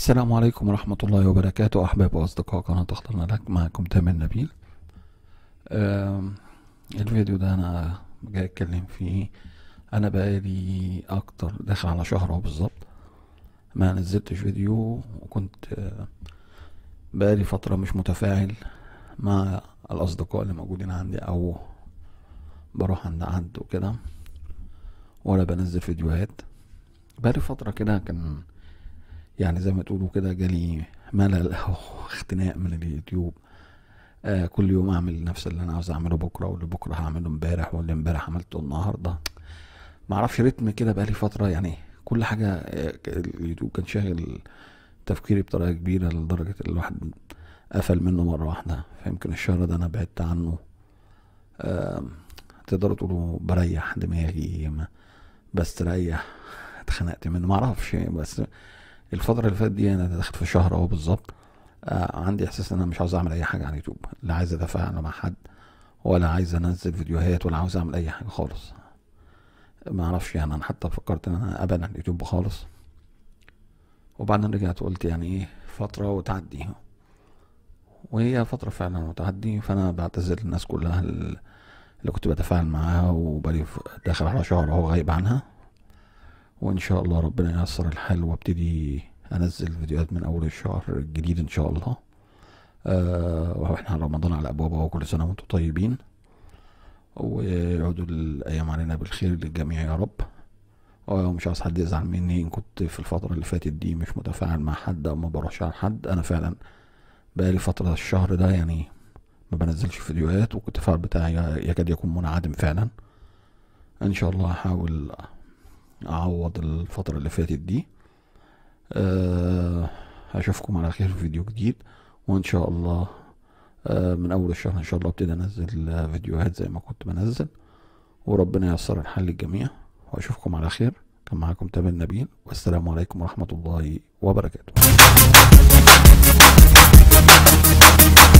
السلام عليكم ورحمة الله وبركاته أحباب وأصدقاء قناة اخترنا لك معكم تامر نبيل آم، الفيديو ده أنا جاي أتكلم فيه أنا بقالي أكتر داخل على شهر أهو بالظبط ما نزلتش فيديو وكنت آه، بقالي فترة مش متفاعل مع الأصدقاء اللي موجودين عندي أو بروح عند حد وكده ولا بنزل فيديوهات بقالي فترة كده كان يعني زي ما تقولوا كده جالي ملل او اختناق من اليوتيوب آه كل يوم اعمل نفس اللي انا عاوز اعمله بكره واللي بكره هعمله امبارح واللي امبارح عملته النهارده ما اعرفش رتم كده بقالي فتره يعني كل حاجه آه، اليوتيوب كان شاغل تفكيري بطريقه كبيره لدرجه ان الواحد قفل منه مره واحده فيمكن الشهر ده انا بعدت عنه آه تقدروا تقولوا بريح دماغي ما بستريح اتخنقت منه ما اعرفش بس الفترة اللي فاتت دي انا داخل في شهر اهو بالظبط آه عندي احساس ان انا مش عاوز اعمل اي حاجة على اليوتيوب لا عايز اتفاعل مع حد ولا عايز انزل فيديوهات ولا عاوز اعمل اي حاجة خالص ما اعرفش يعني انا حتى فكرت ان انا ابعد عن اليوتيوب خالص وبعدين رجعت قلت يعني ايه فترة وتعدي وهي فترة فعلا وتعدي فانا بعتذر للناس كلها اللي كنت بتفاعل معاها وبقالي ف- داخل على شهر اهو غايب عنها وان شاء الله ربنا ييسر الحال وابتدي انزل فيديوهات من اول الشهر الجديد ان شاء الله آه واحنا رمضان على ابوابه وكل سنه وانتم طيبين ويعودوا الايام علينا بالخير للجميع يا رب ومش عاوز حد يزعل مني ان كنت في الفتره اللي فاتت دي مش متفاعل مع حد او ما بروحش على حد انا فعلا بقالي فتره الشهر ده يعني ما بنزلش فيديوهات والتفاعل بتاعي يكاد يكون منعدم فعلا ان شاء الله هحاول اعوض الفترة اللي فاتت دي أه هشوفكم على خير في فيديو جديد وان شاء الله أه من اول الشهر ان شاء الله ابتدي انزل آه، فيديوهات زي ما كنت بنزل وربنا ييسر الحال للجميع واشوفكم على خير كان معاكم تامر نبيل والسلام عليكم ورحمة الله وبركاته